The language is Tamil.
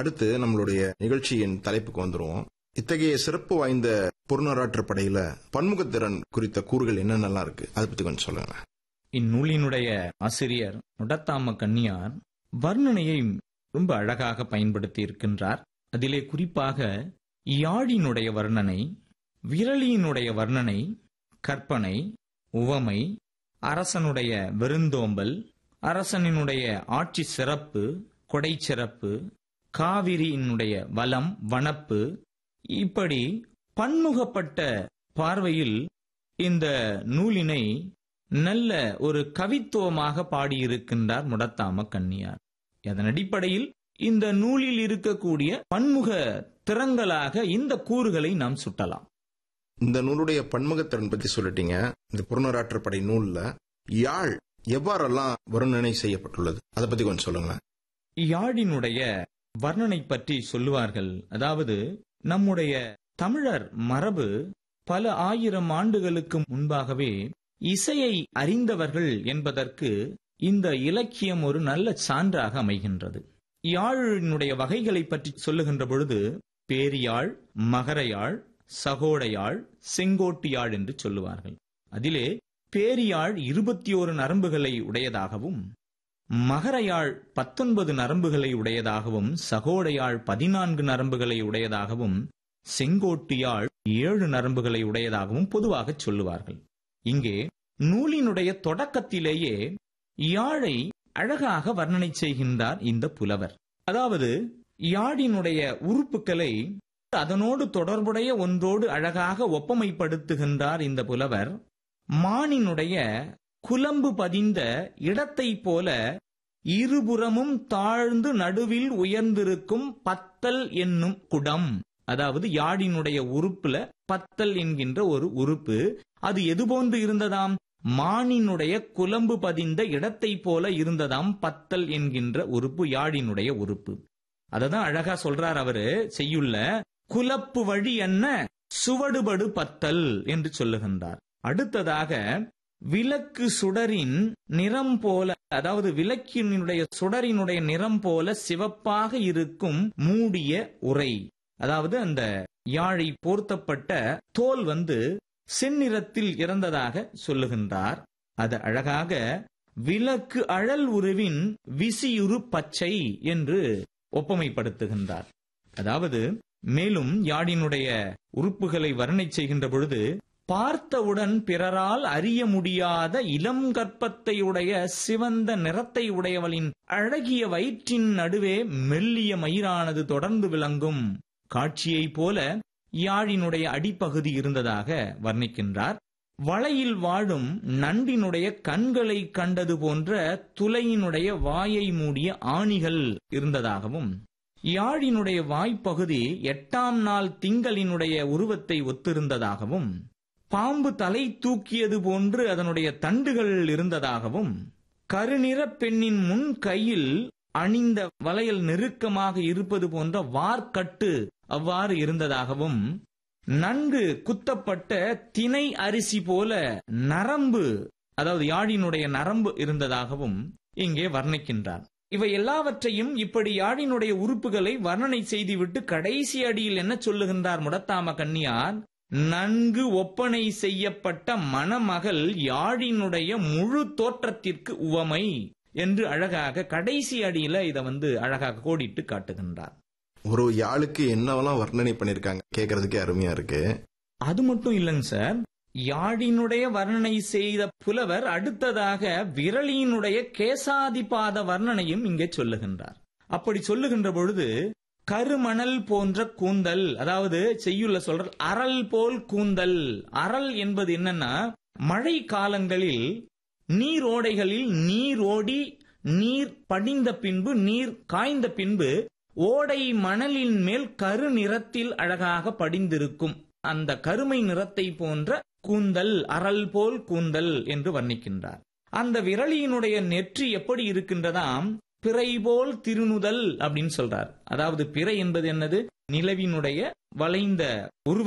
அடுத்து நம்மளுடைய நிகழ்ச்சியின் தலைப்புக்கு வந்துருவோம் இத்தகைய சிறப்பு வாய்ந்த புறநராற்று படையில பன்முகத்திறன் குறித்த கூறுகள் என்னென்னலாம் இருக்கு அதை பத்தி கொஞ்சம் சொல்லுங்க இந்நூலினுடைய ஆசிரியர் முடத்தாம கன்னியார் வர்ணனையை ரொம்ப அழகாக பயன்படுத்தி இருக்கின்றார் அதிலே குறிப்பாக யாழினுடைய வர்ணனை விரலியினுடைய வர்ணனை கற்பனை உவமை அரசனுடைய விருந்தோம்பல் அரசனினுடைய ஆட்சி சிறப்பு கொடை சிறப்பு காவிரியினுடைய வளம் வனப்பு இப்படி பன்முகப்பட்ட பார்வையில் இந்த நூலினை நல்ல ஒரு கவித்துவமாக பாடியிருக்கின்றார் முடத்தாம கன்னியார் அதன் அடிப்படையில் இந்த நூலில் இருக்கக்கூடிய பன்முக திறங்களாக இந்த கூறுகளை நாம் சுட்டலாம் இந்த நூலுடைய பன்முகத்திறன் பத்தி சொல்லிட்டீங்க இந்த புறநராற்று படை நூல்ல யாழ் எவ்வாறெல்லாம் வர்ணனை செய்யப்பட்டுள்ளது அதை பத்தி கொஞ்சம் சொல்லுங்களேன் யாழினுடைய வர்ணனை பற்றி சொல்லுவார்கள் அதாவது நம்முடைய தமிழர் மரபு பல ஆயிரம் ஆண்டுகளுக்கு முன்பாகவே இசையை அறிந்தவர்கள் என்பதற்கு இந்த இலக்கியம் ஒரு நல்ல சான்றாக அமைகின்றது யாழினுடைய வகைகளை பற்றி சொல்லுகின்ற பொழுது பேரியாழ் மகரயாழ் சகோடையாழ் செங்கோட்டியாழ் என்று சொல்லுவார்கள் அதிலே பேரியாழ் இருபத்தி ஓரு நரம்புகளை உடையதாகவும் மகரயாழ் பத்தொன்பது நரம்புகளை உடையதாகவும் சகோடையாழ் பதினான்கு நரம்புகளை உடையதாகவும் செங்கோட்டியாழ் ஏழு நரம்புகளை உடையதாகவும் பொதுவாக சொல்லுவார்கள் இங்கே நூலினுடைய தொடக்கத்திலேயே யாழை அழகாக வர்ணனை செய்கின்றார் இந்த புலவர் அதாவது யாழினுடைய உறுப்புகளை அதனோடு தொடர்புடைய ஒன்றோடு அழகாக ஒப்பமைப்படுத்துகின்றார் இந்த புலவர் மானினுடைய குலம்பு பதிந்த இடத்தை போல இருபுறமும் தாழ்ந்து நடுவில் உயர்ந்திருக்கும் பத்தல் என்னும் குடம் அதாவது யாழினுடைய உறுப்புல பத்தல் என்கின்ற ஒரு உறுப்பு அது எது போன்று இருந்ததாம் மானினுடைய குலம்பு பதிந்த இடத்தை போல இருந்ததாம் பத்தல் என்கின்ற உறுப்பு யாழினுடைய உறுப்பு அததான் அழகா சொல்றார் அவரு செய்யுள்ள குலப்பு வழி என்ன சுவடுபடு பத்தல் என்று சொல்லுகின்றார் அடுத்ததாக விளக்கு சுடரின் நிறம் போல அதாவது விளக்கினுடைய சுடரினுடைய நிறம் போல சிவப்பாக இருக்கும் மூடிய உரை அதாவது அந்த யாழை போர்த்தப்பட்ட தோல் வந்து செந்நிறத்தில் இறந்ததாக சொல்லுகின்றார் அது அழகாக விளக்கு அழல் உருவின் விசியுறு பச்சை என்று ஒப்பமைப்படுத்துகின்றார் அதாவது மேலும் யாழினுடைய உறுப்புகளை வர்ணனை செய்கின்ற பொழுது பார்த்தவுடன் பிறரால் அறிய முடியாத இளம் கற்பத்தையுடைய சிவந்த நிறத்தை உடையவளின் அழகிய வயிற்றின் நடுவே மெல்லிய மயிரானது தொடர்ந்து விளங்கும் காட்சியைப் போல யாழினுடைய அடிப்பகுதி இருந்ததாக வர்ணிக்கின்றார் வளையில் வாழும் நண்டினுடைய கண்களை கண்டது போன்ற துளையினுடைய வாயை மூடிய ஆணிகள் இருந்ததாகவும் யாழினுடைய வாய்ப்பகுதி எட்டாம் நாள் திங்களினுடைய உருவத்தை ஒத்திருந்ததாகவும் பாம்பு தலை தூக்கியது போன்று அதனுடைய தண்டுகள் இருந்ததாகவும் கருநிற பெண்ணின் முன் கையில் அணிந்த வளையல் நெருக்கமாக இருப்பது போன்ற வார்க்கட்டு அவ்வாறு இருந்ததாகவும் நன்கு குத்தப்பட்ட தினை அரிசி போல நரம்பு அதாவது யாழினுடைய நரம்பு இருந்ததாகவும் இங்கே வர்ணிக்கின்றார் இவை எல்லாவற்றையும் இப்படி யாழினுடைய உறுப்புகளை வர்ணனை செய்துவிட்டு கடைசி அடியில் என்ன சொல்லுகின்றார் முடத்தாம கன்னியார் நன்கு ஒப்பனை செய்யப்பட்ட மணமகள் யாழினுடைய முழு தோற்றத்திற்கு உவமை என்று அழகாக கடைசி அடியில இதை வந்து அழகாக கோடிட்டு காட்டுகின்றார் ஒரு யாழுக்கு என்னவெல்லாம் வர்ணனை பண்ணிருக்காங்க கேக்குறதுக்கே அருமையா இருக்கு அது மட்டும் இல்லைங்க சார் யாழினுடைய வர்ணனை செய்த புலவர் அடுத்ததாக விரலியினுடைய கேசாதிபாத வர்ணனையும் இங்கே சொல்லுகின்றார் அப்படி சொல்லுகின்ற பொழுது கருமணல் போன்ற கூந்தல் அதாவது செய்யுள்ள சொல்ற அரல் போல் கூந்தல் அரல் என்பது என்னன்னா மழை காலங்களில் நீரோடைகளில் நீர் ஓடி நீர் படிந்த பின்பு நீர் காய்ந்த பின்பு ஓடை மணலின் மேல் கரு நிறத்தில் அழகாக படிந்திருக்கும் அந்த கருமை நிறத்தை போன்ற கூந்தல் அரல் போல் கூந்தல் என்று வர்ணிக்கின்றார் அந்த விரலியினுடைய நெற்றி எப்படி இருக்கின்றதாம் பிறை போல் திருநுதல் அப்படின்னு சொல்றார் அதாவது பிறை என்பது என்னது நிலவினுடைய வளைந்த உருவ